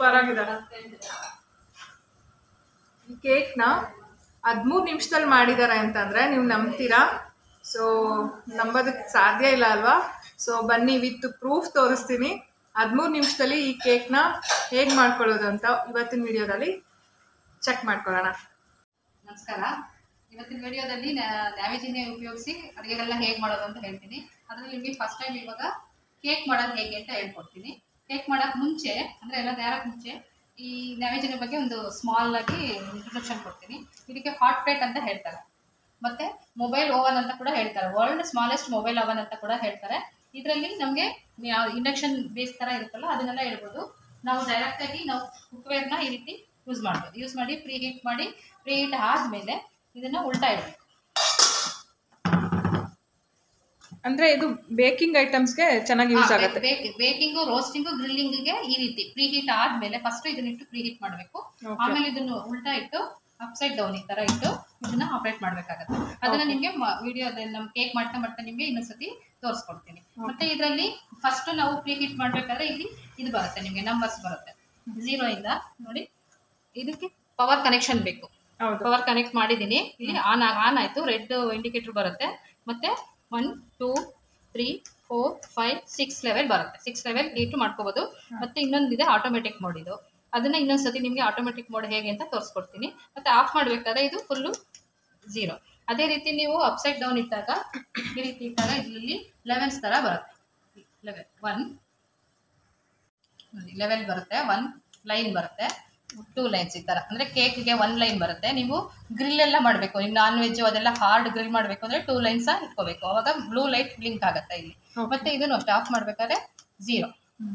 Super ಆಗಿದೆ ಈ ಕೇಕ್ನ ಹದಿಮೂರು ನಿಮಿಷದಲ್ಲಿ ಮಾಡಿದ್ದಾರೆ ಅಂತಂದರೆ ನೀವು ನಂಬ್ತೀರಾ ಸೊ ನಂಬೋದಕ್ಕೆ ಸಾಧ್ಯ ಇಲ್ಲ ಅಲ್ವಾ ಸೊ ಬನ್ನಿ ವಿತ್ ಪ್ರೂಫ್ ತೋರಿಸ್ತೀನಿ ಹದಿಮೂರು ನಿಮಿಷದಲ್ಲಿ ಈ ಕೇಕ್ನ ಹೇಗೆ ಮಾಡ್ಕೊಳ್ಳೋದು ಅಂತ ಇವತ್ತಿನ ವಿಡಿಯೋದಲ್ಲಿ ಚೆಕ್ ಮಾಡ್ಕೊಳ್ಳೋಣ ನಮಸ್ಕಾರ ಇವತ್ತಿನ ವಿಡಿಯೋದಲ್ಲಿ ನ್ಯಾವೇಜಿನೇ ಉಪಯೋಗಿಸಿ ಅಡುಗೆಗಳನ್ನ ಹೇಗೆ ಮಾಡೋದು ಅಂತ ಹೇಳ್ತೀನಿ ಅದರಲ್ಲಿ ನಿಮಗೆ ಫಸ್ಟ್ ಟೈಮ್ ಇವಾಗ ಕೇಕ್ ಮಾಡೋದು ಹೇಗೆ ಅಂತ ಹೇಳ್ಕೊಡ್ತೀನಿ ಕೇಕ್ ಮಾಡೋಕ್ಕೆ ಮುಂಚೆ ಅಂದರೆ ಎಲ್ಲ ತಯಾರಕ್ಕೆ ಮುಂಚೆ ಈ ನ್ಯಾವೇಜಿನ ಬಗ್ಗೆ ಒಂದು ಸ್ಮಾಲ್ ಆಗಿ ಇಂಟ್ರೊಡಕ್ಷನ್ ಕೊಡ್ತೀನಿ ಇದಕ್ಕೆ ಹಾಟ್ ಪ್ಲೇಟ್ ಅಂತ ಹೇಳ್ತಾರೆ ಮತ್ತೆ ಮೊಬೈಲ್ ಓವನ್ ಅಂತ ಕೂಡ ಹೇಳ್ತಾರೆ ವರ್ಲ್ಡ್ ಸ್ಮಾಲೆಸ್ಟ್ ಮೊಬೈಲ್ ಓವನ್ ಅಂತ ಕೂಡ ಹೇಳ್ತಾರೆ ಇದರಲ್ಲಿ ನಮಗೆ ಇಂಡಕ್ಷನ್ ಬೇಸ್ ಥರ ಇರುತ್ತಲ್ಲ ಅದನ್ನೆಲ್ಲ ಹೇಳ್ಬೋದು ನಾವು ಡೈರೆಕ್ಟಾಗಿ ನಾವು ಕುಕ್ವೇರ್ನ ಈ ರೀತಿ ಯೂಸ್ ಮಾಡ್ಬೋದು ಯೂಸ್ ಮಾಡಿ ಪ್ರೀ ಹೀಟ್ ಮಾಡಿ ಪ್ರೀ ಹೀಟ್ ಆದಮೇಲೆ ಇದನ್ನು ಉಲ್ಟಾ ಇಡಬೇಕು ಅಂದರೆ ಇದು ಬೇಕಿಂಗ್ ಐಟಮ್ಸ್ಗೆ ಚೆನ್ನಾಗಿ ಯೂಸ್ ಆಗುತ್ತೆ ಬೇಕಿಂಗು ರೋಸ್ಟಿಂಗು ಗ್ರಿಲ್ಲಿಂಗಿಗೆ ಈ ರೀತಿ ಪ್ರೀ ಹೀಟ್ ಆದಮೇಲೆ ಫಸ್ಟ್ ಇದನ್ನಿಟ್ಟು ಪ್ರೀ ಹೀಟ್ ಮಾಡಬೇಕು Okay. ಆಮೇಲೆ ಇದನ್ನು ಉಲ್ಟಾ ಇಟ್ಟು ಅಪ್ಸೈಡ್ ಡೌನ್ ಈ ಥರ ಇಟ್ಟು ಇದನ್ನ ಆಪರೇಟ್ ಮಾಡಬೇಕಾಗತ್ತೆ ಅದನ್ನ ನಿಮಗೆ ವಿಡಿಯೋದಲ್ಲಿ ನಮ್ಮ ಕೇಕ್ ಮಾಡ್ತಾ ಮಾಡ್ತಾ ನಿಮಗೆ ಇನ್ನೊಂದ್ಸತಿ ತೋರಿಸ್ಕೊಡ್ತೀನಿ ಮತ್ತೆ ಇದರಲ್ಲಿ ಫಸ್ಟ್ ನಾವು ಪ್ರೀ ಹೀಟ್ ಮಾಡಬೇಕಾದ್ರೆ ಇಲ್ಲಿ ಇದು ಬರುತ್ತೆ ನಿಮಗೆ ನಂಬರ್ಸ್ ಬರುತ್ತೆ ಝೀರೋ ಇಂದ ನೋಡಿ ಇದಕ್ಕೆ ಪವರ್ ಕನೆಕ್ಷನ್ ಬೇಕು ಹೌದು ಪವರ್ ಕನೆಕ್ಟ್ ಮಾಡಿದ್ದೀನಿ ಇಲ್ಲಿ ಆನ್ ಆನ್ ಆಯಿತು ರೆಡ್ ಇಂಡಿಕೇಟರ್ ಬರುತ್ತೆ ಮತ್ತೆ one two three four five six level ಬರುತ್ತೆ ಸಿಕ್ಸ್ ಲೆವೆಲ್ ಹೀಟು ಮಾಡ್ಕೋಬೋದು ಮತ್ತೆ ಇನ್ನೊಂದಿದೆ ಆಟೋಮೆಟಿಕ್ ಮೋಡ್ ಇದು ಅದನ್ನ ಇನ್ನೊಂದ್ಸತಿ ನಿಮಗೆ ಆಟೋಮೆಟಿಕ್ ಮೋಡ್ ಹೇಗೆ ಅಂತ ತೋರಿಸ್ಕೊಡ್ತೀನಿ ಮತ್ತೆ ಆಫ್ ಮಾಡಬೇಕಾದ್ರೆ ಇದು ಫುಲ್ಲು ಝೀರೋ ಅದೇ ರೀತಿ ನೀವು ಅಪ್ಸೈಡ್ ಡೌನ್ ಇಟ್ಟಾಗ ಈ ರೀತಿ ಇಟ್ಟಾಗ ಇಲ್ಲಿ ಲೆವೆನ್ಸ್ ಥರ ಬರುತ್ತೆ ಲೆವೆಲ್ ಒನ್ ಲೆವೆಲ್ ಬರುತ್ತೆ ಒನ್ ಲೈನ್ ಬರುತ್ತೆ ಟೂ ಲೈನ್ಸ್ ಈ ಥರ ಅಂದರೆ ಕೇಕ್ಗೆ ಒನ್ ಲೈನ್ ಬರುತ್ತೆ ನೀವು ಗ್ರಿಲ್ ಎಲ್ಲ ಮಾಡಬೇಕು ನೀವು ನಾನ್ ವೆಜ್ ಅದೆಲ್ಲ ಹಾರ್ಡ್ ಗ್ರಿಲ್ ಮಾಡಬೇಕು ಅಂದರೆ ಟೂ ಲೈನ್ಸ ಇಟ್ಕೋಬೇಕು ಅವಾಗ ಬ್ಲೂ ಲೈಟ್ ಬ್ಲಿಂಕ್ ಆಗುತ್ತೆ ಇಲ್ಲಿ Okay. ಮತ್ತೆ ಇದನ್ನು ಅಷ್ಟೇ ಆಫ್ ಮಾಡಬೇಕಾದ್ರೆ ಝೀರೋ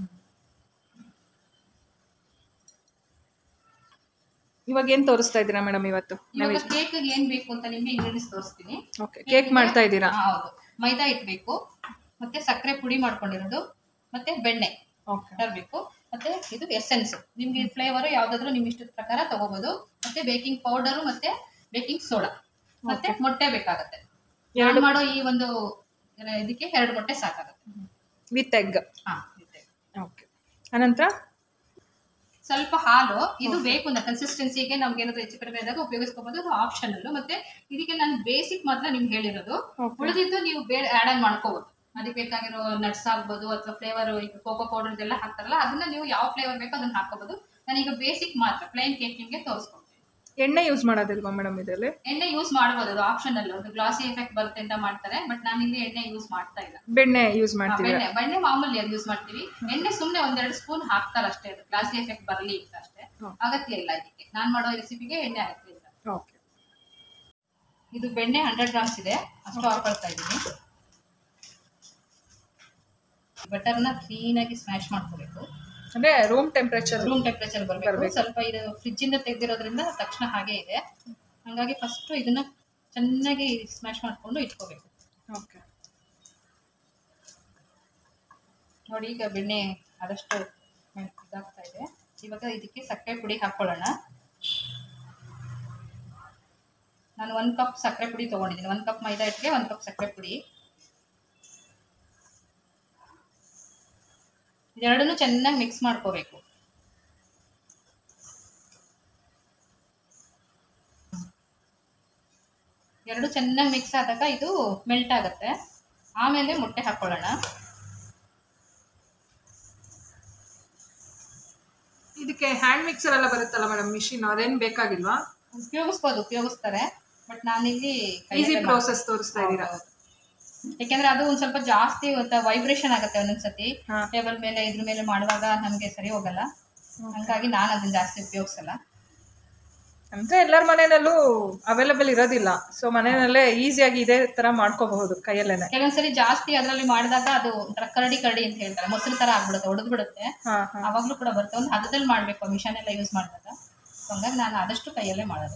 ಇವಾಗ ಏನು ತೋರಿಸ್ತಾ ಇದ್ದೀರಾ ಮೇಡಮ್ ಇವತ್ತು ಇವಾಗ ಕೇಕ್ ಏನು ಬೇಕು ಅಂತ ನಿಮಗೆ ಇಂಗ್ರೀಡಿಯನ್ಸ್ ತೋರಿಸ್ತೀನಿ ಓಕೆ ಕೇಕ್ ಮಾಡ್ತಾ ಇದ್ದೀರಾ ಹಾ, ಹೌದು ಮೈದಾ ಇಟ್ಬೇಕು ಮತ್ತೆ ಸಕ್ಕರೆ ಪುಡಿ ಮಾಡ್ಕೊಂಡಿರೋದು ಮತ್ತೆ ಬೆಣ್ಣೆ ಓಕೆ ತರಬೇಕು ಮತ್ತೆ ಇದು ಎಸೆನ್ಸ್ ನಿಮ್ಗೆ ಫ್ಲೇವರ್ ಯಾವ್ದಾದ್ರು ನಿಮ್ ಇಷ್ಟದ ಪ್ರಕಾರ ತಗೋಬಹುದು ಮತ್ತೆ ಬೇಕಿಂಗ್ ಪೌಡರ್ ಮತ್ತೆ ಬೇಕಿಂಗ್ ಸೋಡಾ ಮತ್ತೆ ಮೊಟ್ಟೆ ಬೇಕಾಗತ್ತೆ ಎರಡು ಮಾಡೋ ಈ ಒಂದು ಇದಕ್ಕೆ ಎರಡು ಮೊಟ್ಟೆ ಸಾಕಾಗುತ್ತೆ ವಿತ್ ಎಗ್ ಹಾ ಇದೆ. ಓಕೆ ಅನಂತರ ಸ್ವಲ್ಪ ಹಾಲು ಇದು ಬೇಕು ಅಂತ ಕನ್ಸಿಸ್ಟೆನ್ಸಿಗೆ ನಮ್ಗೆ ಏನಾದ್ರು ಹೆಚ್ಚು ಕಡಿಮೆ ಆದಾಗ ಉಪಯೋಗಿಸ್ಕೋಬಹುದು ಅದು ಆಪ್ಷನಲ್ ಮತ್ತೆ ಇದಕ್ಕೆ ನಾನು ಬೇಸಿಕ್ ಮಾತ್ರ ನಿಮ್ಗೆ ಹೇಳಿರೋದು Okay. ಉಳಿದಿದ್ದು ನೀವು ಬೇರೆ ಆಡ್ ಆನ್ ಮಾಡ್ಕೋಬಹುದು ಅದಕ್ಕೆ ಬೇಕಾಗಿರೋ ನಟ್ಸ್ ಆಗ್ಬೋದು ಅಥವಾ ಫ್ಲೇವರ್ ಈಗ ಕೋಕೋ ಪೌಡರ್ ಇದೆಲ್ಲ ಹಾಕ್ತಾರಲ್ಲ ಅದನ್ನ ನೀವು ಯಾವ ಫ್ಲೇವರ್ ಬೇಕೋ ಅದನ್ನ ಹಾಕೋಬಹುದು ನಾನೀಗ ಬೇಸಿಕ್ ಮಾತ್ರ ಪ್ಲೇನ್ ಕೇಕ್ ನಿಮ್ಗೆ ತೋರಿಸ್ಕೊಡ್ತೀನಿ ಎಣ್ಣೆ ಯೂಸ್ ಮಾಡೋದಿಲ್ವಾ ಮೇಡಮ್ ಇದರಲ್ಲಿ ಎಣ್ಣೆ ಯೂಸ್ ಮಾಡ್ಬೋದು ಅದು ಆಪ್ಷನಲ್ ಒಂದು ಗ್ಲಾಸಿ ಎಫೆಕ್ಟ್ ಬರುತ್ತೆ ಅಂತ ಮಾಡ್ತಾರೆ ಬಟ್ ನಾನು ಇಲ್ಲಿ ಎಣ್ಣೆ ಯೂಸ್ ಮಾಡ್ತಾ ಇಲ್ಲ ಬೆಣ್ಣೆ ಯೂಸ್ ಆ, ಮಾಡ್ತೀವಿ ಬೆಣ್ಣೆ ಬೆಣ್ಣೆ ಮಾಮೂಲಿ ಅದು ಯೂಸ್ ಮಾಡ್ತೀವಿ ಎಣ್ಣೆ ಸುಮ್ಮನೆ ಒಂದೆರಡು ಸ್ಪೂನ್ ಹಾಕ್ತಾರೆ ಅಷ್ಟೇ ಅದು ಗ್ಲಾಸಿ ಎಫೆಕ್ಟ್ ಬರಲಿ ಅಂತ ಅಷ್ಟೇ ಹ್ಮ್. ಅಗತ್ಯ ಇಲ್ಲ ಇದಕ್ಕೆ ನಾನು ಮಾಡೋ ರೆಸಿಪಿಗೆ ಎಣ್ಣೆ ಅಗತ್ಯ ಇಲ್ಲ ಓಕೆ ಇದು ಬೆಣ್ಣೆ ಹಂಡ್ರೆಡ್ ಗ್ರಾಮ್ಸ್ ಇದೆ ಅಷ್ಟು ಹಾಕೊಳ್ತಾ ಇದ್ದೀನಿ ಬಟರ್ನ ಕ್ಲೀನಾಗಿ ಸ್ಮ್ಯಾಶ್ ಮಾಡ್ಕೋಬೇಕು ಅಂದ್ರೆ ರೂಮ್ ಟೆಂಪ್ರೇಚರ್ ರೂಮ್ ಟೆಂಪ್ರೇಚರ್ ಬರಬೇಕು ಬರ್ಬೇಕು. ಸ್ವಲ್ಪ ಇದು ಫ್ರಿಜ್ ಇಂದ ತೆಗೆದಿರೋದ್ರಿಂದ ತಕ್ಷಣ ಹಾಗೆ ಇದೆ ಹಂಗಾಗಿ ಫಸ್ಟ್ ಇದನ್ನ ಚೆನ್ನಾಗಿ ಸ್ಮ್ಯಾಶ್ ಮಾಡ್ಕೊಂಡು ಇಟ್ಕೋಬೇಕು ಓಕೆ ನೋಡಿ ಈಗ ಬೆಣ್ಣೆ ಆದಷ್ಟು ಇದಾಗ್ತಾ ಇದೆ ಇವಾಗ ಇದಕ್ಕೆ ಸಕ್ಕರೆ ಪುಡಿ ಹಾಕ್ಕೊಳ್ಳೋಣ ನಾನು ಒಂದು ಕಪ್ ಸಕ್ಕರೆ ಪುಡಿ ತೊಗೊಂಡಿದ್ದೀನಿ ಒಂದು ಕಪ್ ಮೈದಾ ಹಿಟ್ಟಿಗೆ ಒಂದು ಕಪ್ ಸಕ್ಕರೆ ಪುಡಿ ಇದೆರಡನ್ನೂ ಚೆನ್ನಾಗಿ ಮಿಕ್ಸ್ ಮಾಡ್ಕೋಬೇಕು ಎರಡು ಚೆನ್ನಾಗಿ ಮಿಕ್ಸ್ ಆದಾಗ ಇದು ಮೆಲ್ಟ್ ಆಗುತ್ತೆ ಆಮೇಲೆ ಮೊಟ್ಟೆ ಹಾಕ್ಕೊಳ್ಳೋಣ ಇದಕ್ಕೆ ಹ್ಯಾಂಡ್ ಮಿಕ್ಸರ್ ಎಲ್ಲ ಬರುತ್ತಲ್ಲ ಮೇಡಮ್ ಮಿಷಿನ್ ಅದೇನು ಬೇಕಾಗಿಲ್ವಾ ಉಪಯೋಗಿಸ್ಬೋದು ಉಪಯೋಗಿಸ್ತಾರೆ ಬಟ್ ನಾನಿಲ್ಲಿ ಈಸಿ ಕೈಯಲ್ಲೇ ಪ್ರೋಸೆಸ್ ತೋರಿಸ್ತಾ ಇದ್ದೀರಾ ಹೌದು. ಯಾಕೆಂದ್ರೆ ಅದು ಒಂದ್ ಸ್ವಲ್ಪ ಜಾಸ್ತಿ ವೈಬ್ರೇಷನ್ ಆಗುತ್ತೆ ಒಂದೊಂದ್ಸತಿ ಹಾ. ಟೇಬಲ್ ಮೇಲೆ ಇದ್ರ ಮೇಲೆ ಮಾಡುವಾಗ ನಮಗೆ ಸರಿ ಹೋಗಲ್ಲ ಹಂಗಾಗಿ ನಾನು ಅದನ್ನ ಜಾಸ್ತಿ ಉಪಯೋಗಿಸಲ್ಲ ಅಂದ್ರೆ ಎಲ್ಲರ ಮನೆಯಲ್ಲೂ ಅವೈಲೇಬಲ್ ಇರೋದಿಲ್ಲ ಸೊ ಮನೆಯಲ್ಲೇ ಈಸಿಯಾಗಿ ಇದೇ ತರ ಮಾಡ್ಕೋಬಹುದು ಕೈಯಲ್ಲೇನೆ ಕೆಲವೊಂದ್ಸರಿ ಜಾಸ್ತಿ ಅದರಲ್ಲಿ ಮಾಡಿದಾಗ ಅದು ಒಂಥರ ಕರಡಿ ಕರಡಿ ಅಂತ ಹೇಳ್ತಾರೆ ಮೊಸರು ತರ ಆಗ್ಬಿಡುತ್ತೆ ಒಡೆದು ಬಿಡುತ್ತೆ ಹಾ ಹಾ ಅವಾಗ್ಲೂ ಕೂಡ ಬರುತ್ತೆ ಒಂದು ಹದದಲ್ಲಿ ಮಾಡಬೇಕು ಮಿಷನ್ ಎಲ್ಲ ಯೂಸ್ ಮಾಡಿದಾಗ ಸೊ ಹಂಗಾಗಿ ನಾನು ಆದಷ್ಟು ಕೈಯಲ್ಲೇ ಮಾಡೋದು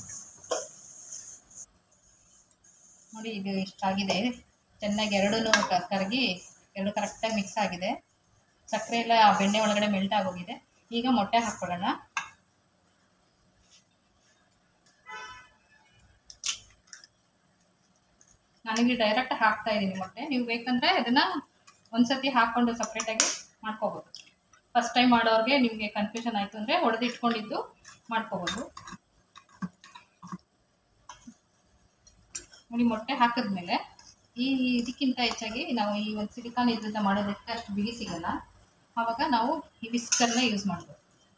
ನೋಡಿ ಇದು ಇಷ್ಟಾಗಿದೆ ಚೆನ್ನಾಗಿ ಎರಡೂ ಕರಗಿ ಎರಡು ಕರೆಕ್ಟಾಗಿ ಮಿಕ್ಸ್ ಆಗಿದೆ ಸಕ್ಕರೆ ಎಲ್ಲ ಆ ಬೆಣ್ಣೆ ಒಳಗಡೆ ಮೆಲ್ಟ್ ಆಗೋಗಿದೆ ಈಗ ಮೊಟ್ಟೆ ಹಾಕ್ಕೊಳ್ಳೋಣ ನಾನಿಲ್ಲಿ ಡೈರೆಕ್ಟ್ ಹಾಕ್ತಾ ಇದ್ದೀನಿ ಮೊಟ್ಟೆ ನೀವು ಬೇಕಂದ್ರೆ ಅದನ್ನ ಒಂದ್ಸತಿ ಹಾಕ್ಕೊಂಡು ಸಪ್ರೇಟಾಗಿ ಮಾಡ್ಕೋಬೋದು ಫಸ್ಟ್ ಟೈಮ್ ಮಾಡೋರಿಗೆ ನಿಮಗೆ ಕನ್ಫ್ಯೂಷನ್ ಆಯಿತು ಅಂದರೆ ಹೊಡೆದು ಇಟ್ಕೊಂಡಿದ್ದು ಮಾಡ್ಕೋಬೋದು ನೋಡಿ ಮೊಟ್ಟೆ ಹಾಕಿದ್ಮೇಲೆ ಈ ಇದಕ್ಕಿಂತ ಹೆಚ್ಚಾಗಿ ನಾವು ಈ ಒಂದು ಸಿಲಿಕಾನ್ ಇದರಿಂದ ಮಾಡೋದಕ್ಕೆ ಅಷ್ಟು ಬಿಗಿ ಸಿಗಲ್ಲ ಆವಾಗ ನಾವು ಈ ವಿಸ್ಕರ್ನ ಯೂಸ್ ಮಾಡ್ಬೋದು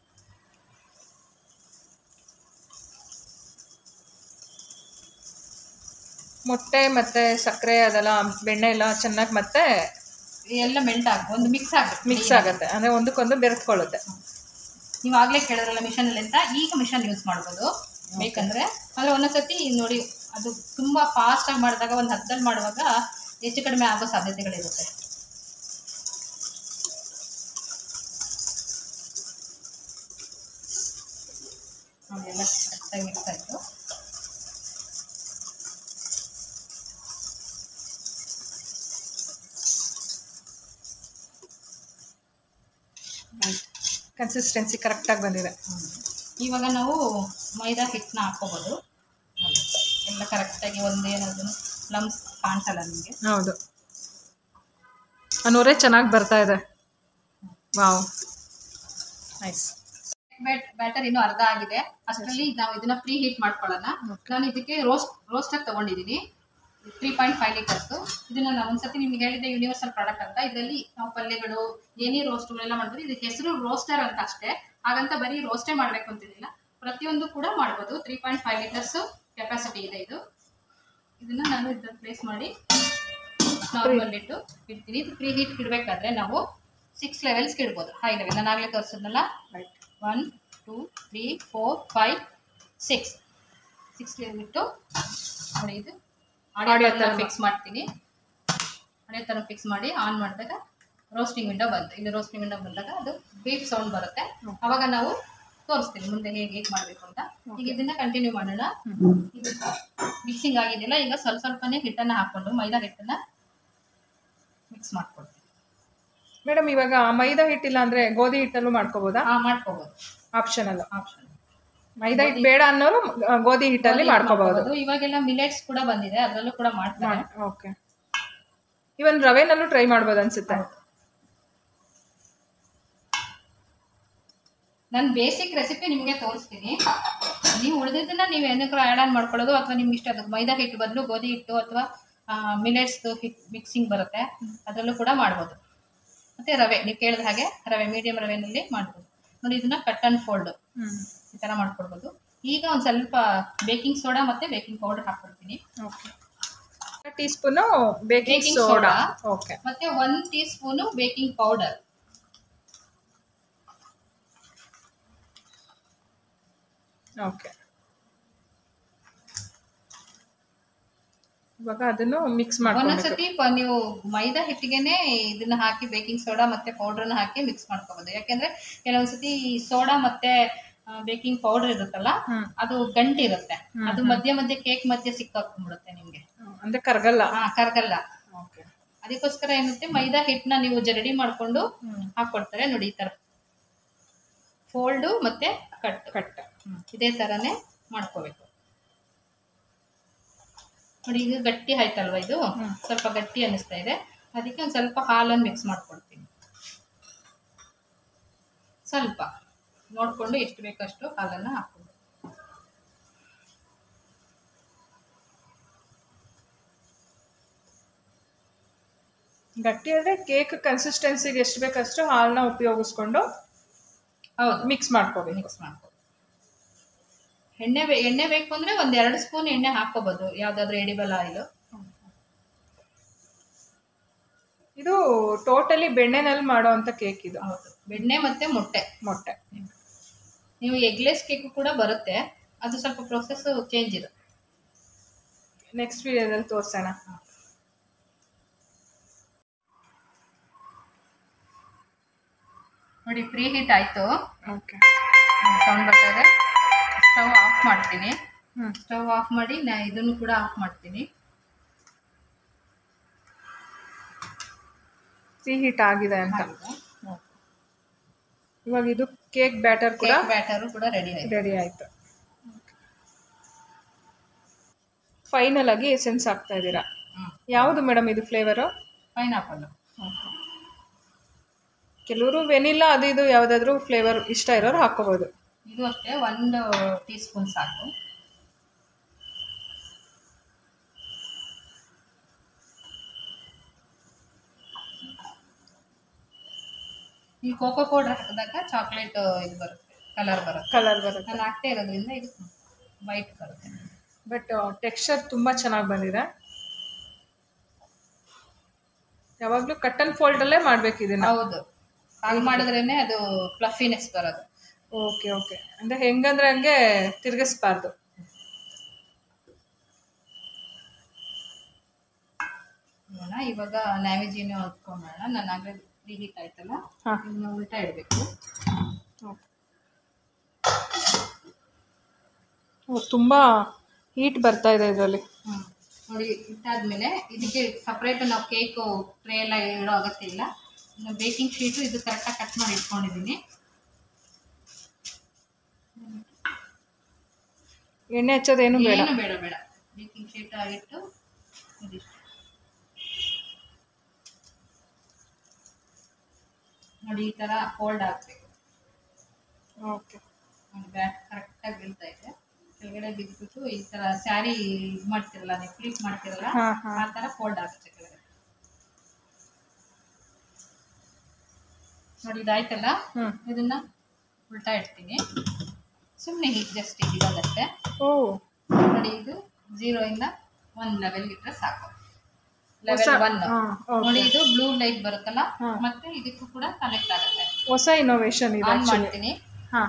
ಮೊಟ್ಟೆ ಮತ್ತೆ ಸಕ್ಕರೆ ಅದೆಲ್ಲ ಬೆಣ್ಣೆ ಎಲ್ಲ ಚೆನ್ನಾಗಿ ಮತ್ತೆ ಎಲ್ಲ ಮೆಲ್ಟ್ ಆಗ ಒಂದು ಮಿಕ್ಸ್ ಆಗುತ್ತೆ ಮಿಕ್ಸ್ ಆಗುತ್ತೆ ಅಂದ್ರೆ ಒಂದಕ್ಕೊಂದು ಬೆರೆತ್ಕೊಳ್ಳುತ್ತೆ ನೀವು ಆಗಲೇ ಕೇಳಿದ್ರಲ್ಲ ಮಿಷನಲ್ಲಿ ಅಂತ ಈಗ ಮಿಷನ್ ಯೂಸ್ ಮಾಡ್ಬೋದು ಬೇಕಂದ್ರೆ ಆದರೆ ಒಂದೊಂದ್ಸತಿ ನೋಡಿ ಅದು ತುಂಬ ಫಾಸ್ಟಾಗಿ ಮಾಡಿದಾಗ ಒಂದು ಹತ್ತಲ್ಲಿ ಮಾಡುವಾಗ ಹೆಚ್ಚು ಕಡಿಮೆ ಆಗೋ ಸಾಧ್ಯತೆಗಳಿರುತ್ತೆ ನೋಡಿ ಎಲ್ಲ ಕರೆಕ್ಟಾಗಿ ಮಿಕ್ಸ್ ಆಯಿತು ಕನ್ಸಿಸ್ಟೆನ್ಸಿ ಕರೆಕ್ಟಾಗಿ ಬಂದಿದೆ ಇವಾಗ ನಾವು ಮೈದಾ ಹಿಟ್ಟನ್ನ ಹಾಕ್ಕೋಬೋದು ನೋಡಿ, ಎಲ್ಲ ಕರೆಕ್ಟಾಗಿ ಒಂದೇನಾದ್ರು ಲಮ್ಸ್ ಕಾಣಿಸಲ್ಲ ನಿಮಗೆ ಹೌದು ಅನ್ನೋರೇ ಚೆನ್ನಾಗಿ ಬರ್ತಾ ಇದೆ ವಾವ್ ನೈಸ್ ಬ್ಯಾಟ್ ಬ್ಯಾಟರ್ ಇನ್ನೂ ಅರ್ಧ ಆಗಿದೆ ಅಷ್ಟರಲ್ಲಿ ನಾವು ಇದನ್ನ ಪ್ರೀ ಹೀಟ್ ಮಾಡ್ಕೊಳ್ಳೋಣ ನಾನು ಇದಕ್ಕೆ ರೋಸ್ಟ್ ರೋಸ್ಟರ್ ತಗೊಂಡಿದ್ದೀನಿ ತ್ರೀ ಪಾಯಿಂಟ್ ಫೈವ್ ಲೀಟರ್ಸು ಇದನ್ನ ನಾನು ಒಂದ್ಸತಿ ನಿಮ್ಗೆ ಹೇಳಿದ್ದೆ ಯೂನಿವರ್ಸಲ್ ಪ್ರಾಡಕ್ಟ್ ಅಂತ ಇದರಲ್ಲಿ ನಾವು ಪಲ್ಯಗಳು ಏನೇ ರೋಸ್ಟ್ಗಳೆಲ್ಲ ಮಾಡ್ಬೋದು ಇದಕ್ಕೆ ಹೆಸರು ರೋಸ್ಟರ್ ಅಂತ ಅಷ್ಟೇ ಹಾಗಂತ ಬರೀ ರೋಸ್ಟೇ ಮಾಡಬೇಕು ಅಂತಿಲ್ಲ ಪ್ರತಿಯೊಂದು ಕೂಡ ಮಾಡ್ಬೋದು three point five litres capacity ಇದೆ ಇದು ಇದನ್ನ ನಾನು ಇದನ್ನ ಪ್ಲೇಸ್ ಮಾಡಿ ನಾರ್ಮಲ್ ಇಟ್ಟು ಇಡ್ತೀನಿ ಇದು ಪ್ರೀ ಹೀಟ್ ಇಡಬೇಕಾದ್ರೆ ನಾವು ಸಿಕ್ಸ್ ಲೆವೆಲ್ಸ್ಗೆ ಇಡ್ಬೋದು ಹೈ ಲೆವೆಲ್ ನಾನು ಆಗಲೇ ತೋರಿಸಿದ್ನಲ್ಲ right one two three four five six six ಇಟ್ಟು ನೋಡಿ ಇದು Audio ಆಡಿಯೋ ತರ ಫಿಕ್ಸ್ ಮಾಡ್ತೀನಿ ಆಡಿಯೋ ಥರ ಫಿಕ್ಸ್ ಮಾಡಿ ಆನ್ ಮಾಡಿದಾಗ ರೋಸ್ಟಿಂಗ್ ವಿಂಡೋ ಬಂತು ಇಲ್ಲಿ ರೋಸ್ಟಿಂಗ್ ವಿಂಡೋ ಬಂದಾಗ ಅದು ಬೀಪ್ ಸೌಂಡ್ ಬರುತ್ತೆ ಅವಾಗ ನಾವು ತೋರಿಸ್ತೀನಿ ಮುಂದೆ ಹೇಗೆ ಹೇಗೆ ಮಾಡಬೇಕು ಅಂತ ಈಗ ಇದನ್ನ ಕಂಟಿನ್ಯೂ ಮಾಡೋಣ ಇದು ಮಿಕ್ಸಿಂಗ್ ಆಗಿದೆಯಲ್ಲ ಈಗ ಸ್ವಲ್ಪ ಸ್ವಲ್ಪನೇ ಹಿಟ್ಟನ್ನು ಹಾಕ್ಕೊಂಡು ಮೈದಾ ಹಿಟ್ಟನ್ನು ಮಿಕ್ಸ್ ಮಾಡ್ಕೊಳ್ತೀನಿ ಮೇಡಮ್ ಇವಾಗ ಮೈದಾ ಹಿಟ್ಟಿಲ್ಲ ಅಂದ್ರೆ ಗೋಧಿ ಹಿಟ್ಟಲ್ಲೂ ಮಾಡ್ಕೋಬೋದಾ ಹಾಂ ಮಾಡ್ಕೋಬೋದು ಆಪ್ಷನಲ್ ಆಪ್ಷನ್ ಮೈದಾ ಹಿಟ್ಟು ಬೇಡ ಅನ್ನೋರು ಆ, ಗೋಧಿ ಹಿಟ್ಟಲ್ಲಿ ಮಾಡ್ಕೋಬಹುದು ಇವಾಗೆಲ್ಲ ಮಿಲೆಟ್ಸ್ ಕೂಡ ಬಂದಿದೆ ಅದರಲ್ಲೂ ಕೂಡ ಮಾಡ್ತಾರೆ ಓಕೆ ಇವನ್ ರವೆನಲ್ಲೂ ಟ್ರೈ ಮಾಡ್ಬೋದು ಅನ್ಸುತ್ತೆ ನಾನು ಬೇಸಿಕ್ ರೆಸಿಪಿ ನಿಮಗೆ ತೋರಿಸ್ತೀನಿ ನೀವು ಉಳಿದಿದ್ದನ್ನ ನೀವು ಏನಕ್ಕಾರು ಆ್ಯಡ್ ಆನ್ ಮಾಡ್ಕೊಳ್ಳೋದು ಅಥವಾ ನಿಮ್ಗೆ ಇಷ್ಟ ಅದಕ್ಕೆ ಮೈದಾ ಹಿಟ್ಟು ಬದಲು ಗೋಧಿ ಹಿಟ್ಟು ಅಥವಾ ಮಿಲೆಟ್ಸ್ದು ಹಿಟ್ ಮಿಕ್ಸಿಂಗ್ ಬರುತ್ತೆ ಅದರಲ್ಲೂ ಕೂಡ ಮಾಡ್ಬೋದು ಮತ್ತು ರವೆ ನೀವು ಕೇಳಿದ ಹಾಗೆ ರವೆ ಮೀಡಿಯಮ್ ರವೆನಲ್ಲಿ ಮಾಡ್ಬೋದು ನೋಡಿ ಇದನ್ನ ಕಟ್ ಆ್ಯಂಡ್ ಫೋಲ್ಡ್ ಈ ಥರ ಮಾಡ್ಕೊಡ್ಬೋದು ಈಗ ಒಂದು ಸ್ವಲ್ಪ ಬೇಕಿಂಗ್ ಸೋಡಾ ಮತ್ತು ಬೇಕಿಂಗ್ ಪೌಡರ್ ಹಾಕ್ಕೊಡ್ತೀನಿ okay teaspoon baking Baking soda soda. Okay ಮತ್ತು one teaspoon baking powder okay ಇವಾಗ ಅದನ್ನು ಮಿಕ್ಸ್ ಮಾಡ್ಕೊಬೇಕು ಒಂದೊಂದ್ಸತಿ ಪ- ನೀವು ಮೈದಾ ಹಿಟ್ಟಿಗೆನೆ ಇದನ್ನ ಹಾಕಿ ಬೇಕಿಂಗ್ ಸೋಡಾ ಮತ್ತೆ ಪೌಡರ್ನ ಹಾಕಿ ಮಿಕ್ಸ್ ಮಾಡ್ಕೋಬಹುದು ಯಾಕೆಂದ್ರೆ ಕೆಲವೊಂದ್ಸತಿ ಸೋಡಾ ಮತ್ತೆ ಬೇಕಿಂಗ್ ಪೌಡರ್ ಇರುತ್ತಲ್ಲ ಹ್ಮ್. ಅದು ಗಂಟು ಇರುತ್ತೆ ಅದು ಮಧ್ಯ ಮಧ್ಯೆ ಕೇಕ್ ಮಧ್ಯೆ ಸಿಕ್ಕಾಕೊಂಡ್ಬಿಡುತ್ತೆ ನಿಮ್ಗೆ ಅಂದ್ರೆ ಕರ್ಗಲ್ಲ ಹಾ ಕರ್ಗಲ್ಲ ಓಕೆ ಅದಕ್ಕೋಸ್ಕರ ಏನುತ್ತೆ ಮೈದಾ ಹಿಟ್ಟನ್ನ ನೀವು ರೆಡಿ ಮಾಡ್ಕೊಂಡು ಹ್ಮ್. ಹಾಕೊಡ್ತಾರೆ ನೋಡಿ ಈ ತರ ಫೋಲ್ಡು ಮತ್ತೆ ಕಟ್ ಕಟ್ ಇದೇ ತರನೇ ಮಾಡ್ಕೋಬೇಕು ನೋಡಿ ಇದು ಗಟ್ಟಿ ಆಯ್ತಲ್ವಾ ಇದು ಸ್ವಲ್ಪ ಗಟ್ಟಿ ಅನ್ನಿಸ್ತಾ ಇದೆ ಅದಕ್ಕೆ ಒಂದು ಸ್ವಲ್ಪ ಹಾಲನ್ನು ಮಿಕ್ಸ್ ಮಾಡ್ಕೊಡ್ತೀನಿ ಸ್ವಲ್ಪ ನೋಡಿಕೊಂಡು ಎಷ್ಟು ಬೇಕಷ್ಟು ಹಾಲನ್ನು ಹಾಕ್ಕೊಂಡು ಗಟ್ಟಿ ಅಂದ್ರೆ ಕೇಕ್ ಕನ್ಸಿಸ್ಟೆನ್ಸಿಗೆ ಎಷ್ಟು ಬೇಕಷ್ಟು ಹಾಲನ್ನ ಉಪಯೋಗಿಸ್ಕೊಂಡು ಹೌದು ಮಿಕ್ಸ್ ಮಾಡ್ಕೋಬೇಕು ಮಿಕ್ಸ್ ಮಾಡ್ಕೊ ಎಣ್ಣೆ ಬೇ- ಎಣ್ಣೆ ಬೇಕು ಅಂದರೆ ಒಂದು ಎರಡು ಸ್ಪೂನ್ ಎಣ್ಣೆ ಹಾಕ್ಕೋಬೋದು ಯಾವುದಾದ್ರೂ ಎಡಿಬಲ್ ಆಯಿಲು ಇದು ಟೋಟಲಿ ಬೆಣ್ಣೆನಲ್ಲಿ ಮಾಡುವಂತ ಕೇಕ್ ಇದು ಹೌದು ಬೆಣ್ಣೆ ಮತ್ತು ಮೊಟ್ಟೆ ಮೊಟ್ಟೆ ನೀವು ಎಗ್ಲೆಸ್ ಕೇಕು ಕೂಡ ಬರುತ್ತೆ ಅದು ಸ್ವಲ್ಪ ಪ್ರೊಸೆಸ್ ಚೇಂಜ್ ಇದೆ ನೆಕ್ಸ್ಟ್ ವಿಡಿಯೋದಲ್ಲಿ ತೋರಿಸೋಣ ನೋಡಿ ಪ್ರೀ ಹೀಟ್ ಆಯಿತು ಓಕೆ ಸೌಂಡ್ ಬರ್ತಾ ಇದೆ ಸ್ಟವ್ ಆಫ್ ಮಾಡ್ತೀನಿ ಹ್ಮ್ ಸ್ಟವ್ ಆಫ್ ಮಾಡಿ ನಾ ಇದನ್ನು ಕೂಡ ಆಫ್ ಮಾಡ್ತೀನಿ ಟೀ ಹೀಟ್ ಆಗಿದೆ ಅಂತ ಇವಾಗ ಇದು ಕೇಕ್ ಬ್ಯಾಟರ್ ಕೂಡ ಕೇಕ್ ಬ್ಯಾಟರು ಕೂಡ ರೆಡಿ ಆಯಿತು ರೆಡಿ ಆಯ್ತು ಫೈನಲ್ ಆಗಿ ಎಸೆನ್ಸ್ ಹಾಕ್ತಾ ಇದ್ದೀರಾ ಯಾವುದು ಮೇಡಮ್ ಇದು ಫ್ಲೇವರು ಪೈನಾಪಲ್ ಕೆಲವರು ವೆನಿಲಾ ಅದು ಇದು ಯಾವುದಾದ್ರೂ ಫ್ಲೇವರ್ ಇಷ್ಟ ಇರೋರು ಹಾಕೋಬೋದು ಇದು ಅಷ್ಟೇ ಒಂದು ಟೀ ಸ್ಪೂನ್ ಸಾಕು ಈ ಕೋಕೋ ಪೌಡರ್ ಹಾಕಿದಾಗ ಚಾಕ್ಲೇಟ್ ಇದು ಬರುತ್ತೆ ಕಲರ್ ಬರುತ್ತೆ ಕಲರ್ ಬರುತ್ತೆ ನಾನು ಹಾಕ್ತಾ ಇರೋದ್ರಿಂದ ಇದು ವೈಟ್ ಬರುತ್ತೆ ಬಟ್ ಟೆಕ್ಸ್ಚರ್ ತುಂಬ ಚೆನ್ನಾಗಿ ಬಂದಿದೆ ಯಾವಾಗಲೂ ಕಟ್ ಆ್ಯಂಡ್ ಫೋಲ್ಡಲ್ಲೇ ಮಾಡ್ಬೇಕು ಇದನ್ನ ಹೌದು ಹಾಗೆ ಮಾಡಿದ್ರೇನೆ ಅದು ಫ್ಲಫಿನೆಸ್ ಬರೋದು ಓಕೆ ಓಕೆ ಅಂದರೆ ಹೆಂಗಂದ್ರೆ ಹಂಗೆ ತಿರುಗಿಸ್ಬಾರ್ದು ನೋಡೋಣ ಇವಾಗ ನ್ಯಾವಿಜಿನ ಹೊತ್ಕೊಂಡೋಣ ನಾನು ಆಗಲೇ ಹೀಟ್ ಆಯ್ತಲ್ಲ ಹಾಂ ಇದನ್ನ ಉಲ್ಟಾ ಇಡಬೇಕು ತುಂಬ ಹೀಟ್ ಬರ್ತಾ ಇದೆ ಇದರಲ್ಲಿ ನೋಡಿ ಇಟ್ಟಾದ್ಮೇಲೆ ಇದಕ್ಕೆ ಸಪ್ರೇಟ್ ನಾವು ಕೇಕು ಟ್ರೇ ಎಲ್ಲ ಇಡೋ ಅಗತ್ಯ ಇಲ್ಲ ಇನ್ನು ಬೇಕಿಂಗ್ ಶೀಟು ಇದು ಕರೆಕ್ಟಾಗಿ ಕಟ್ ಮಾಡಿ ಇಟ್ಕೊಂಡಿದ್ದೀನಿ ಎಣ್ಣೆ ಹಚ್ಚೋದೇನು ಬೇಡ ಏನು ಬೇಡ ಬೇಡ ಬೇಕಿಂಗ್ ಶೀಟ್ ಆಗಿಟ್ಟು ಇದಿಷ್ಟು ನೋಡಿ ಈ ಥರ ಫೋಲ್ಡ್ ಆಗಬೇಕು ಓಕೆ ನೋಡಿ ಬ್ಯಾಟ್ ಕರೆಕ್ಟಾಗಿ ಬೀಳ್ತಾ ಇದೆ ಕೆಳಗಡೆ ಬಿದ್ದುಬಿಟ್ಟು ಈ ಥರ ಸ್ಯಾರಿ ಇದು ಮಾಡ್ತಿರಲ್ಲ ನೀವು ಫ್ಲಿಪ್ ಮಾಡ್ತಿರಲ್ಲ ಹಾಂ ಹಾಂ ಆ ಥರ ಫೋಲ್ಡ್ ಆಗುತ್ತೆ ಕೆಳಗಡೆ ನೋಡಿ ಇದಾಯ್ತಲ್ಲ ಹ್ಞೂ ಇದನ್ನ ಉಲ್ಟಾ ಇಡ್ತೀನಿ ಸುಮ್ಮನೆ ಹೀಗೆ ಜಸ್ಟ್ ಇಡೋದಷ್ಟೇ ಓ ನೋಡಿ ಇದು ಜೀರೋ ಇಂದ ಒನ್ ಲೆವೆಲ್ ಇಟ್ಟರೆ ಸಾಕು ಲೆವೆಲ್ ಒನ್ ಹಾಂ ನೋಡಿ ಓಕೆ ಇದು ಬ್ಲೂ ಲೈಟ್ ಬರುತ್ತಲ್ಲ ಹಾ. ಮತ್ತೆ ಇದಕ್ಕೂ ಕೂಡ ಕನೆಕ್ಟ್ ಆಗುತ್ತೆ ಹೊಸ ಇನೋವೇಷನ್ ಇದೆ ಆನ್ ಆ್ಯಕ್ಚುಲಿ ಮಾಡ್ತೀನಿ ಹಾಂ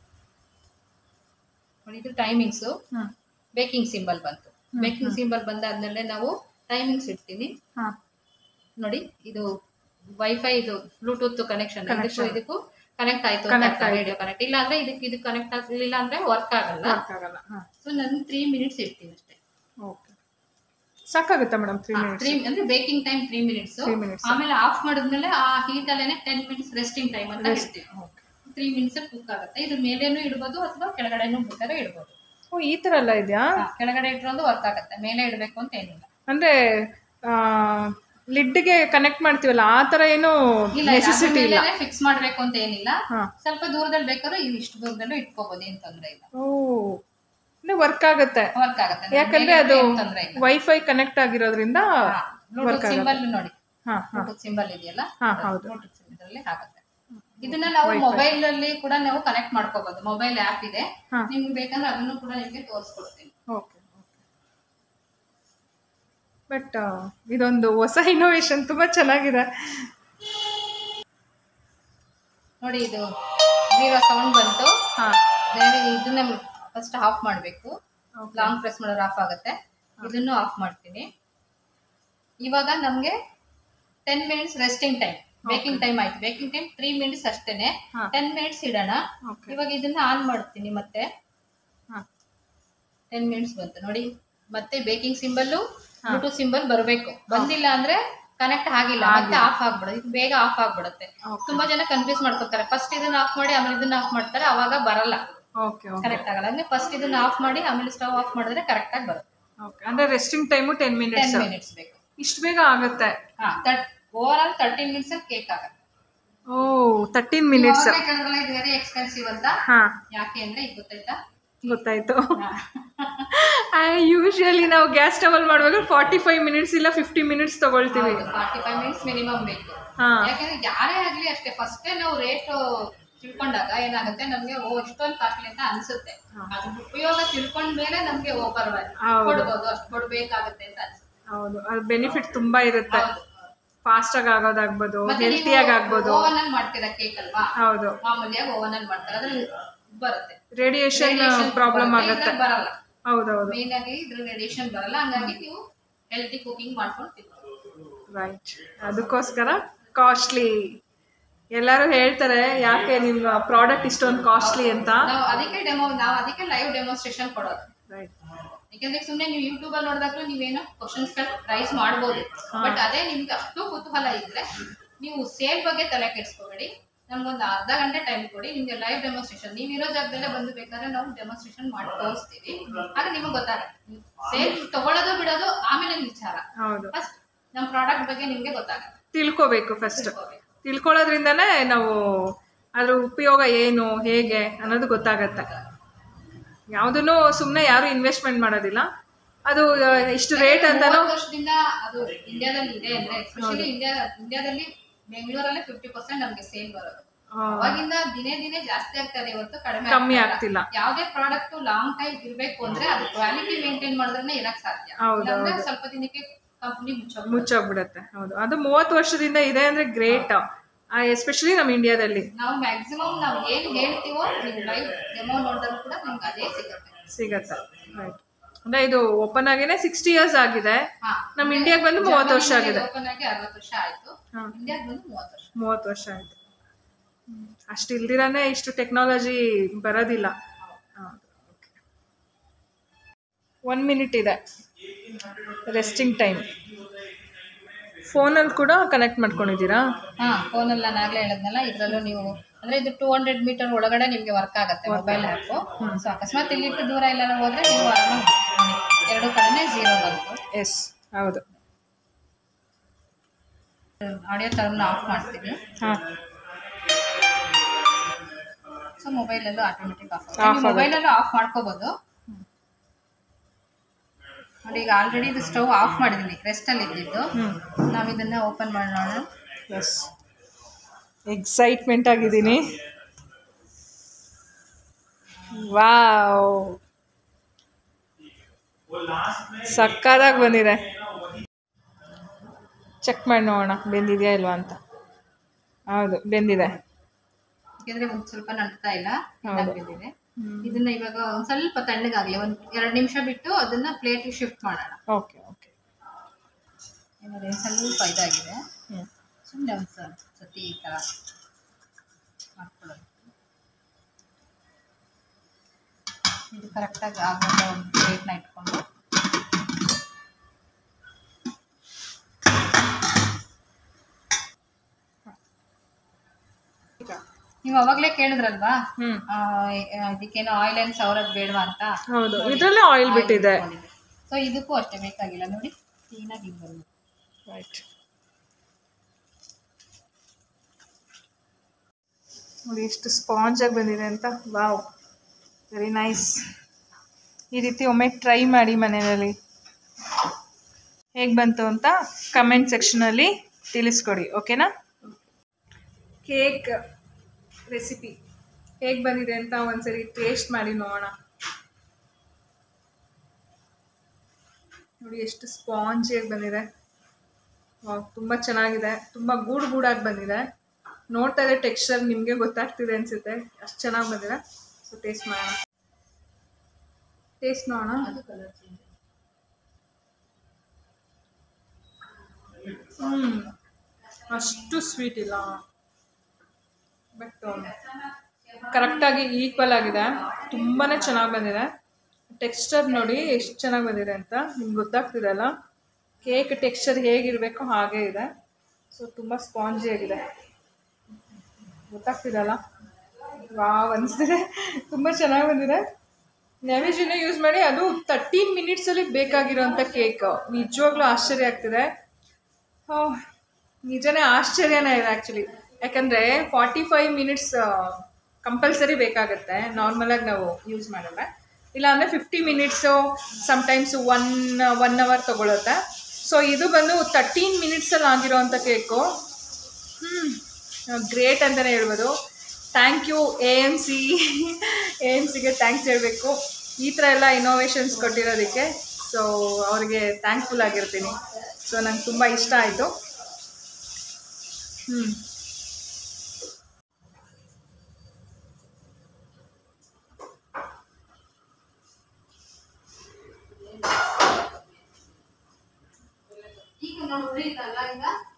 ನೋಡಿ ಇದು ಟೈಮಿಂಗ್ಸು ಹ್ಞೂ ಬೇಕಿಂಗ್ ಸಿಂಬಲ್ ಬಂತು ಬೇಕಿಂಗ್ ಸಿಂಬಲ್ ಬಂದಾದ್ಮೇಲೆ ನಾವು ಟೈಮಿಂಗ್ಸ್ ಇಡ್ತೀನಿ ಹಾಂ ನೋಡಿ ಇದು ವೈಫೈ ಇದು ಬ್ಲೂಟೂತ್ ಕನೆಕ್ಷನ್ Connection. ಇದಕ್ಕೂ ಕನೆಕ್ಟ್ ಆಯ್ತು Connect ಆಯ್ತು. ರೇಡಿಯೋ ಕನೆಕ್ಟ್ ಇಲ್ಲ ಅಂದ್ರೆ ಇದಕ್ಕೆ ಇದು ಕನೆಕ್ಟ್ ಆಗಲಿಲ್ಲ ಅಂದ್ರೆ ವರ್ಕ್ ಆಗಲ್ಲ ವರ್ಕ್ ಆಗಲ್ಲ ಹಾಂ ಸೊ ನಾನು ತ್ರೀ ಮಿನಿಟ್ಸ್ ಇಡ್ತೀನಿ ಅಷ್ಟೇ ಓಕೆ ಸಾಕಾಗುತ್ತಾ ಮೇಡಮ್ ತ್ರೀ ಮಿನಿಟ್ಸ್ ತ್ರೀ ಅಂದ್ರೆ baking time three minutes three minutes ಆಮೇಲೆ ಆಫ್ ಮಾಡಿದ್ಮೇಲೆ ಆ ಹೀಟ್ ಅಲ್ಲೇನೆ ಟೆನ್ ಮಿನಿಟ್ಸ್ ರೆಸ್ಟಿಂಗ್ ಟೈಮ್ ಅಂತ ಇಡ್ತೀವಿ ಓಕೆ ತ್ರೀ ಮಿನಿಟ್ಸ್ ಕುಕ್ ಆಗುತ್ತೆ ಇದು ಮೇಲೇನು ಇಡ್ಬೋದು ಅಥವಾ ಕೆಳಗಡೆನೂ ಬೇಕಾದ್ರೆ ಇಡ್ಬೋದು ಓ ಈ ಥರ ಎಲ್ಲ ಇದೆಯಾ ಹಾ, ಕೆಳಗಡೆ ಇಟ್ಕೊಂಡು ವರ್ಕ್ ಆಗುತ್ತೆ ಮೇಲೆ ಇಡಬೇಕು ಅಂತ ಏನಿಲ್ಲ ಅಂದರೆ ಲಿಡ್ಗೆ ಕನೆಕ್ಟ್ ಮಾಡ್ತೀವಲ್ಲ ಆ ಥರ ಏನು ಇಲ್ಲ ನೆಸೆಸಿಟಿ ಇಲ್ಲ ಫಿಕ್ಸ್ ಮಾಡ್ಬೇಕು ಅಂತ ಏನಿಲ್ಲ ಹಾಂ ಸ್ವಲ್ಪ ದೂರದಲ್ಲಿ ಬೇಕಾದ್ರೂ ಇದು ಇಷ್ಟು ದೂರದಲ್ಲೂ ಇಟ್ಕೋಬಹುದು ಏನ್ ತೊಂದ್ರೆ ಇಲ್ಲ ಓ ಅಂದರೆ ವರ್ಕ್ ಆಗುತ್ತೆ ವರ್ಕ್ ಆಗುತ್ತೆ ಯಾಕಂದ್ರೆ ಅದು ಏನ್ ತೊಂದ್ರೆ ಇಲ್ಲ ವೈಫೈ ಕನೆಕ್ಟ್ ಆಗಿರೋದ್ರಿಂದ ಬ್ಲೂಟೂತ್ ಸಿಂಬಲ್ ನೋಡಿ ಹಾಂ ಹಾಂ ಬ್ಲೂಟೂತ್ ಸಿಂಬಲ್ ಇದೆಯಲ್ಲ ಹಾಂ ಹೌದು ಬ್ಲೂಟೂತ್ ಇದರಲ್ಲಿ ಆಗುತ್ತೆ ಇದನ್ನ ನಾವು ಮೊಬೈಲ್ ಅಲ್ಲಿ ಕೂಡ ನಾವು ಕನೆಕ್ಟ್ ಮಾಡ್ಕೋಬಹುದು ಮೊಬೈಲ್ ಆಪ್ ಇದೆ ಹಾ. ನಿಮ್ಗೆ ಬೇಕಂದ್ರೆ ಅದನ್ನು ಕೂಡ ನಿಮ್ಗೆ ತೋರಿಸ್ಕೊಡ್ತೀನಿ ಓಕೆ ಬಟ್ ಇದೊಂದು ಹೊಸ ಇನೋವೇಷನ್ ತುಂಬ ಚೆನ್ನಾಗಿದೆ ನೋಡಿ ಇದು ಜೀರೋ ಸೌಂಡ್ ಬಂತು ಹಾಂ ದಯವಿಟ್ಟು ಇದನ್ನ ಫಸ್ಟ್ ಆಫ್ ಮಾಡಬೇಕು ಲಾಂಗ್ ಪ್ರೆಸ್ ಮಾಡಿದ್ರೆ ಆಫ್ ಆಗುತ್ತೆ ಇದನ್ನು ಆಫ್ ಮಾಡ್ತೀನಿ ಇವಾಗ ನಮಗೆ ten minutes resting time baking time ಆಯ್ತು ಬೇಕಿಂಗ್ ಟೈಮ್ ತ್ರೀ ಮಿನಿಟ್ಸ್ ಅಷ್ಟೇನೆ ಹಾ. ಟೆನ್ ಮಿನಿಟ್ಸ್ ಇಡೋಣ ಓಕೆ ಇವಾಗ ಇದನ್ನ ಆನ್ ಮಾಡ್ತೀನಿ ಮತ್ತೆ ಹಾಂ ಟೆನ್ ಮಿನಿಟ್ಸ್ ಬಂತು ನೋಡಿ ಮತ್ತೆ ಬೇಕಿಂಗ್ ಸಿಂಬಲ್ಲು ಬ್ಲೂಟೂತ್ ಸಿಂಬಲ್ ಬರಬೇಕು ಬಂದಿಲ್ಲ ಅಂದ್ರೆ ಕನೆಕ್ಟ್ ಆಗಿಲ್ಲ ಮತ್ತೆ ಆಫ್ ಆಗ್ಬಿಡುತ್ತೆ ಇದು ಬೇಗ ಆಫ್ ಆಗ್ಬಿಡುತ್ತೆ Okay. ತುಂಬಾ ಜನ ಕನ್ಫ್ಯೂಸ್ ಮಾಡ್ಕೊತಾರೆ ಫಸ್ಟ್ ಇದನ್ನ ಆಫ್ ಮಾಡಿ ಆಮೇಲೆ ಇದನ್ನ ಆಫ್ ಮಾಡ್ತಾರೆ ಅವಾಗ ಬರಲ್ಲ ಓಕೆ ಓಕೆ ಕರೆಕ್ಟ್ ಆಗಲ್ಲ ಅಂದ್ರೆ ಫಸ್ಟ್ ಇದನ್ನ ಆಫ್ ಮಾಡಿ ಆಮೇಲೆ ಸ್ಟವ್ ಆಫ್ ಮಾಡಿದ್ರೆ ಕರೆಕ್ಟ್ ಆಗಿ ಬರುತ್ತೆ ಓಕೆ ಅಂದರೆ resting time ten ten minutes minutes ಬೇಕು ಇಷ್ಟು ಬೇಗ ಆಗುತ್ತೆ ಹಾ ಓವರ್ ಆಲ್ ತರ್ಟೀನ್ ಮಿನಿಟ್ಸ್ ಅಲ್ಲಿ ಕೇಕ್ ಆಗುತ್ತೆ ಓ ತರ್ಟೀನ್ ಮಿನಿಟ್ಸ್ ಅವಾಗ್ಲೇ ಕೇಳಿದ್ರಲ್ಲ ಇದು ವೆರಿ ಎಕ್ಸ್ಪೆನ್ಸಿವ್ ಅಂತ ಹಾಂ ಯಾಕೆ ಅಂದ್ರೆ ಇದು ಗೊತ್ತಾಯ್ತಾ ಗೊತ್ತಾಯ್ತು ಯೂಶಲಿ ನಾವು ಗ್ಯಾಸ್ ಸ್ಟವಲ್ ಮಾಡುವಾಗ ಫಾರ್ಟಿ ಫೈವ್ ಮಿನಿಟ್ಸ್ ಇಲ್ಲ ಫಿಫ್ಟಿ ಮಿನಿಟ್ಸ್ ತಗೊಳ್ತೀವಿ ಫಾರ್ಟಿ ಫೈವ್ ಮಿನಿಟ್ಸ್ ಮಿನಿಮಮ್ ಬೇಕು ಹಾಂ ಯಾಕಂದ್ರೆ ಯಾರೇ ಆಗ್ಲಿ ಅಷ್ಟೇ ಫಸ್ಟೇ ನಾವು ರೇಟ್ ತಿಳ್ಕೊಂಡಾಗ ಏನಾಗುತ್ತೆ ನಮ್ಗೆ ಓ ಇಷ್ಟೊಂದು ಕಾಸ್ಟ್ಲಿ ಅಂತ ಅನ್ಸುತ್ತೆ ಅದ್ರ ಉಪಯೋಗ ತಿಳ್ಕೊಂಡ್ಮೇಲೆ ನಮ್ಗೆ ಓ ಪರವಾಗಿಲ್ಲ ಹೌದು. ಕೊಡ್ಬೋದು ಅಷ್ಟು ಕೊಡ್ಬೇಕಾಗುತ್ತೆ ಅಂತ ಅನ್ಸುತ್ತೆ ಹೌದು ಅದು ಬೆನಿಫಿಟ್ ತುಂಬಾ ಇರುತ್ತೆ ಹೌದು ಫಾಸ್ಟಾಗಿ ಆಗೋದಾಗ್ಬೋದು ಮತ್ತೆ ಹೆಲ್ತಿಯಾಗಿ ಆಗ್ಬೋದು ಓವನ್ ಅಲ್ಲಿ ಮಾಡ್ತೀರಾ ಕೇಕ್ ಅಲ್ವಾ ಹೌದು ಮಾಮೂಲಿಯಾಗಿ ಓವನ್ ಅಲ್ಲಿ ಮಾಡ್ತಾರೆ ಅದ್ರಲ್ಲಿ ಬರುತ್ತೆ ರೇಡಿಯೇಷನ್ Radiation ಪ್ರಾಬ್ಲಮ್ ಬರುತ್ತೆ, ಆಗುತ್ತೆ ಇದ್ರಲ್ಲಿ ಬರಲ್ಲ ಹೌದೌದು ಮೇನ್ ಆಗಿ ಇದ್ರ ರೇಡಿಯೇಷನ್ ಬರಲ್ಲ ಹಂಗಾಗಿ ನೀವು ಹೆಲ್ತಿ ಕುಕಿಂಗ್ ಮಾಡ್ಕೊಂಡು ತಿನ್ಬೋದು ರೈಟ್ ಅದಕ್ಕೋಸ್ಕರ ಕಾಸ್ಟ್ಲಿ ಎಲ್ಲರೂ ಹೇಳ್ತಾರೆ ಯಾಕೆ ನಿಮ್ಮ ಪ್ರಾಡಕ್ಟ್ ಇಷ್ಟೊಂದು ಕಾಸ್ಟ್ಲಿ ಅಂತ ನಾವು ಅದಕ್ಕೆ ಡೆಮೋ ನಾವು ಅದಕ್ಕೆ ಲೈವ್ ಡೆಮೋನ್ಸ್ಟ್ರೇಷನ್ ಕೊಡೋದು ರೈಟ್ ಯಾಕಂದ್ರೆ ಸುಮ್ಮನೆ ನೀವು ಯೂಟ್ಯೂಬ್ ಅಲ್ಲಿ ನೋಡಿದಾಗ್ಲೂ ನೀವೇನೋ ಕ್ವಶನ್ಸ್ ರೈಸ್ ಮಾಡ್ಬೋದು ಬಟ್ ಅದೇ ನಿಮ್ಗೆ ಅಷ್ಟು ಕುತೂಹಲ ಇದ್ರೆ ನೀವು ಸೇಲ್ ಬಗ್ಗೆ ತಲೆ ಕೆಡಿಸ್ಕೋಬೇಡಿ ನಮ್ಗೊಂದು ಅರ್ಧ ಗಂಟೆ ಟೈಮ್ ಕೊಡಿ ನಿಮ್ಗೆ ಲೈವ್ ಡೆಮೋನ್ಸ್ಟ್ರೇಷನ್ ನೀವು ಇರೋ ಜಾಗದಲ್ಲೇ ಬಂದು ಬೇಕಾದ್ರೆ ನಾವು ಡೆಮೋನ್ಸ್ಟ್ರೇಷನ್ ಮಾಡಿ ತೋರಿಸ್ತೀವಿ ಆಗ ನಿಮಗೆ ಗೊತ್ತಾಗುತ್ತೆ ಸೇಲ್ ತಗೊಳ್ಳೋದು ಬಿಡೋದು ಆಮೇಲೆ ವಿಚಾರ ಹೌದು ಫಸ್ಟ್ ನಮ್ಮ ಪ್ರಾಡಕ್ಟ್ ಬಗ್ಗೆ ನಿಮ್ಗೆ ಗೊತ್ತಾಗುತ್ತೆ ತಿಳ್ಕೋಬೇಕು ಫಸ್ಟ್ ತಿಳ್ಕೊಬೇಕು. ತಿಳ್ಕೊಳ್ಳೋದ್ರಿಂದನೇ ನಾವು ಅದ್ರ ಉಪಯೋಗ ಏನು ಹೇಗೆ ಅನ್ನೋದು ಗೊತ್ತಾಗತ್ತೆ ಯಾವುದನ್ನು ಸುಮ್ಮನೆ ಯಾರು ಇನ್ವೆಸ್ಟ್ಮೆಂಟ್ ಮಾಡೋದಿಲ್ಲ ಅದು ಆ, ಇಷ್ಟು ರೇಟ್ ಅಂತಾನು ಮೂವತ್ತು ವರ್ಷದಿಂದ ಅದು ಇಂಡಿಯಾದಲ್ಲಿ ಇದೆ ಅಂದ್ರೆ ಎಸ್ಪೆಷಲಿ ಇಂಡಿಯಾ ಇಂಡಿಯಾದಲ್ಲಿ ಬೆಂಗಳೂರಲ್ಲೇ ಫಿಫ್ಟಿ ಪರ್ಸೆಂಟ್ ನಮ್ಗೆ ಸೇಲ್ ಬರೋದು ಆ, ಅವಾಗಿಂದ ದಿನೇ ದಿನೇ ಜಾಸ್ತಿ ಆಗ್ತದೆ ಹೊರತು ಕಡಿಮೆ ಕಮ್ಮಿ ಆಗ್ತಾ ಇಲ್ಲ. ಆಗ್ತಿಲ್ಲ ಯಾವ್ದೇ ಪ್ರಾಡಕ್ಟ್ ಲಾಂಗ್ ಟೈಮ್ ಇರ್ಬೇಕು ಅಂದ್ರೆ ಅದು ಕ್ವಾಲಿಟಿ ಮೇಂಟೈನ್ ಮಾಡಿದ್ರೆ ಇರಕ್ ಸಾಧ್ಯ ಹೌದು, ಇಲ್ಲಾಂದ್ರೆ ಸ್ವಲ್ಪ ದಿನಕ್ಕೆ ಕಂಪ್ನಿ ಮುಚ್ಚೋದು ಮುಚ್ಚೋಗ್ಬಿಡತ್ತೆ ಹೌದು ಅದು ಮೂವತ್ತು ವರ್ಷದಿಂದ ಇದೆ ಅಂದ್ರೆ ಗ್ರೇಟ್ ಎಸ್ಪೆಷಲಿ ನಮ್ಮ ಇಂಡಿಯಾದಲ್ಲಿ ನಾವು ಮ್ಯಾಕ್ಸಿಮಮ್ ನಾವು ಏನ್ ಹೇಳ್ತೀವೋ ನೀವು ಲೈವ್ ಡೆಮೋ ನೋಡಿದ್ರು ಕೂಡ ನಿಮ್ಗೆ ಅದೇ ಸಿಗುತ್ತೆ ಸಿಗತ್ತೆ ರೈಟ್ ಅಂದ್ರೆ ಇದು ಓಪನ್ ಆಗೇನೆ ಸಿಕ್ಸ್ಟಿ ಇಯರ್ಸ್ ಆಗಿದೆ ಹಾ ನಮ್ಮ ಇಂಡಿಯಾಗೆ ಬಂದು ಮೂವತ್ತು ವರ್ಷ ಆಗಿದೆ ಓಪನ್ ಆಗಿ ಅರವತ್ತು ವರ್ಷ ಆಯ್ತು ಹಾ. ಇಂಡಿಯಾಗ್ ಬಂದು ಮೂವತ್ತು ವರ್ಷ ಮೂವತ್ತು ವರ್ಷ ಆಯ್ತು ಅಷ್ಟು ಇಲ್ದಿರಾನೆ ಇಷ್ಟು ಟೆಕ್ನಾಲಜಿ ಬರೋದಿಲ್ಲ ಒನ್ ಮಿನಿಟ್ ಇದೆ ರೆಸ್ಟಿಂಗ್ ಟೈಮ್ ಫೋನಲ್ಲಿ ಕೂಡ ಕನೆಕ್ಟ್ ಮಾಡ್ಕೊಂಡಿದ್ದೀರಾ ಹಾ ಫೋನಲ್ಲಿ ನಾನು ಆಗ್ಲೇ ಹೇಳಿದ್ನಲ್ಲ ಇದ್ರಲ್ಲೂ ನೀವು ಅಂದ್ರೆ ಇದು ಟೂ ಹಂಡ್ರೆಡ್ ಮೀಟರ್ ಒಳಗಡೆ ನಿಮ್ಗೆ ವರ್ಕ್ ಆಗುತ್ತೆ ಮೊಬೈಲ್ ಆ್ಯಪ್ ಸೊ ಅಕಸ್ಮಾತ್ ಇಲ್ಲಿಟ್ಟು ದೂರ ಎಲ್ಲ ಹೋದ್ರೆ ನೀವು ಆರಾಮಾಗಿ ನೋಡಿ. ಎರಡು ಕಡೆನೇ ಝೀರೋ ಬಂತು ಎಸ್ ಹೌದು ಆಡಿಯೋ ಟರ್ಮ್ನ ಆಫ್ ಮಾಡ್ತೀವಿ ಹಾಂ ಸೊ ಮೊಬೈಲಲ್ಲೂ ಆಟೋಮೆಟಿಕ್ ಆಫ್ Off ಆಗುತ್ತೆ ಮೊಬೈಲಲ್ಲೂ ಆಫ್ ಮಾಡ್ಕೋಬೋದು ನೋಡಿ ಈಗ ಆಲ್ರೆಡಿ ಇದು ಸ್ಟವ್ ಆಫ್ ಮಾಡಿದ್ದೀನಿ ರೆಸ್ಟಲ್ಲಿ ಇದ್ದಿದ್ದು ಹ್ಞೂ ನಾವು ಇದನ್ನ ಓಪನ್ ಮಾಡೋಣ ಎಸ್ ಎಕ್ಸೈಟ್ಮೆಂಟ್ ಆಗಿದ್ದೀನಿ ವಾವ್ ಸಕ್ಕದಾಗಿ ಬಂದಿದೆ ಚೆಕ್ ಮಾಡಿ ನೋಡೋಣ ಬೆಂದಿದೆಯಾ ಇಲ್ವಾ ಅಂತ ಹೌದು ಬೆಂದಿದೆ ಯಾಕಂದ್ರೆ ಒಂದ್ ಸ್ವಲ್ಪ ನಂಟ್ತಾ ಇಲ್ಲ ಹೌದು. ಇದಾಗಿದೆ ಇದನ್ನ ಇವಾಗ ಒಂದ್ ಸ್ವಲ್ಪ ತಣ್ಣಗಾಗ್ಲಿ ಒಂದ್ ಎರಡ್ ನಿಮಿಷ ಬಿಟ್ಟು ಅದನ್ನ ಪ್ಲೇಟ್ ಶಿಫ್ಟ್ ಮಾಡೋಣ ಓಕೆ ಓಕೆ ನೋಡಿ ಒಂದ್ ಸ್ವಲ್ಪ ಇದಾಗಿದೆ ಹ್ಞೂ ಸುಮ್ಮನೆ ಒಂದು ಸತಿ ಈ ಥರ ಮಾಡ್ಕೊಳ್ಳೋದು ಇದು ಕರೆಕ್ಟಾಗಿ ಆಗುವಂಥ ಒಂದು ಪ್ಲೇಟ್ನ ಇಟ್ಕೊಂಡು ನೀವು ಅವಾಗಲೇ ಕೇಳಿದ್ರಲ್ವಾ ಹ್ಞೂ ಆ, ಇದಕ್ಕೇನೋ ಆಯಿಲ್ ಆ್ಯಂಡ್ ಸವರದ್ ಬೇಡವಾ ಅಂತ ಹೌದು ಇದರಲ್ಲೇ ಆಯಿಲ್ ಬಿಟ್ಟಿದೆ ಸೊ ಇದಕ್ಕೂ ಅಷ್ಟೇ ಬೇಕಾಗಿಲ್ಲ ನೋಡಿ ಕ್ಲೀನಾಗಿ ಹಿಂಗೆ ಬಂದು ರೈಟ್ ನೋಡಿ ಎಷ್ಟು ಸ್ಪಾಂಜ್ ಆಗಿ ಬಂದಿದೆ ಅಂತ ವಾವ್ ವೆರಿ ನೈಸ್ ಈ ರೀತಿ ಒಮ್ಮೆ ಟ್ರೈ ಮಾಡಿ ಮನೆಯಲ್ಲಿ ಹೇಗೆ ಬಂತು ಅಂತ ಕಮೆಂಟ್ ಸೆಕ್ಷನಲ್ಲಿ ತಿಳಿಸ್ಕೊಡಿ ಓಕೆನಾ ಕೇಕ್ ರೆಸಿಪಿ ಹೇಗೆ ಬಂದಿದೆ ಅಂತ ಒಂದ್ಸರಿ ಟೇಸ್ಟ್ ಮಾಡಿ ನೋಡೋಣ ನೋಡಿ ಎಷ್ಟು ಸ್ಪಾಂಜಿಯಾಗಿ ಬಂದಿದೆ ವಾವ್ ತುಂಬ ಚೆನ್ನಾಗಿದೆ ತುಂಬ ಗೂಡು ಗೂಡಾಗಿ ಬಂದಿದೆ ನೋಡ್ತಾ ಇದ್ರೆ ಟೆಕ್ಸ್ಚರ್ ನಿಮಗೆ ಗೊತ್ತಾಗ್ತಿದೆ ಅನ್ಸುತ್ತೆ ಅಷ್ಟು ಚೆನ್ನಾಗಿ ಬಂದಿದೆ ಸೊ ಟೇಸ್ಟ್ ಮಾಡೋಣ ಟೇಸ್ಟ್ ನೋಡೋಣ ಅದು ಕಲರ್ ಚೇಂಜ್ ಹ್ಮ್ ಅಷ್ಟು ಸ್ವೀಟ್ ಇಲ್ಲ ಬಟ್ ಕರೆಕ್ಟಾಗಿ ಈಕ್ವಲ್ ಆಗಿದೆ ತುಂಬಾ ಚೆನ್ನಾಗಿ ಬಂದಿದೆ ಟೆಕ್ಸ್ಚರ್ ನೋಡಿ ಎಷ್ಟು ಚೆನ್ನಾಗಿ ಬಂದಿದೆ ಅಂತ ನಿಮ್ಗೆ ಗೊತ್ತಾಗ್ತಿದೆ ಅಲ್ಲ ಕೇಕ್ ಟೆಕ್ಸ್ಚರ್ ಹೇಗಿರಬೇಕು ಹಾಗೇ ಇದೆ ಸೊ ತುಂಬ ಸ್ಪಾಂಜಿ ಆಗಿದೆ ಗೊತ್ತಾಗ್ತಿದಲ್ಲ ವಾವ್ ಅನಿಸ್ತಿದೆ ತುಂಬ ಚೆನ್ನಾಗಿ ಬಂದಿದೆ ನೈವೇದ್ಯನ ಯೂಸ್ ಮಾಡಿ ಅದು ತರ್ಟೀನ್ ಮಿನಿಟ್ಸಲ್ಲಿ ಬೇಕಾಗಿರೋಂಥ ಕೇಕ್ ನಿಜವಾಗ್ಲೂ ಆಶ್ಚರ್ಯ ಆಗ್ತಿದೆ ಓ, ನಿಜನೇ ಆಶ್ಚರ್ಯನೇ ಇದೆ ಆ್ಯಕ್ಚುಲಿ ಯಾಕಂದರೆ ಫಾರ್ಟಿ ಫೈವ್ ಮಿನಿಟ್ಸ್ ಕಂಪಲ್ಸರಿ ಬೇಕಾಗುತ್ತೆ ನಾರ್ಮಲಾಗಿ ನಾವು ಯೂಸ್ ಮಾಡಿದ್ರೆ ಇಲ್ಲಾಂದರೆ fifty minutes sometimes one one hour ತೊಗೊಳುತ್ತೆ ಸೊ ಇದು ಬಂದು ತರ್ಟೀನ್ ಮಿನಿಟ್ಸಲ್ಲಿ ಆಗಿರೋವಂಥ ಕೇಕು ಹ್ಞೂ ಗ್ರೇಟ್ ಅಂತಲೇ ಹೇಳ್ಬೋದು thank you A M C A M ಸಿಗೆ ಥ್ಯಾಂಕ್ಸ್ ಹೇಳಬೇಕು ಈ ಥರ ಎಲ್ಲ ಇನೋವೇಷನ್ಸ್ ಕೊಟ್ಟಿರೋದಕ್ಕೆ ಸೊ ಅವ್ರಿಗೆ ಥ್ಯಾಂಕ್ಫುಲ್ ಆಗಿರ್ತೀನಿ ಸೊ ನಂಗೆ ತುಂಬ ಇಷ್ಟ ಆಯಿತು ಹ್ಞೂ ಈಗ ನೋಡಿ ಉಳಿತಲ್ಲ ಈಗ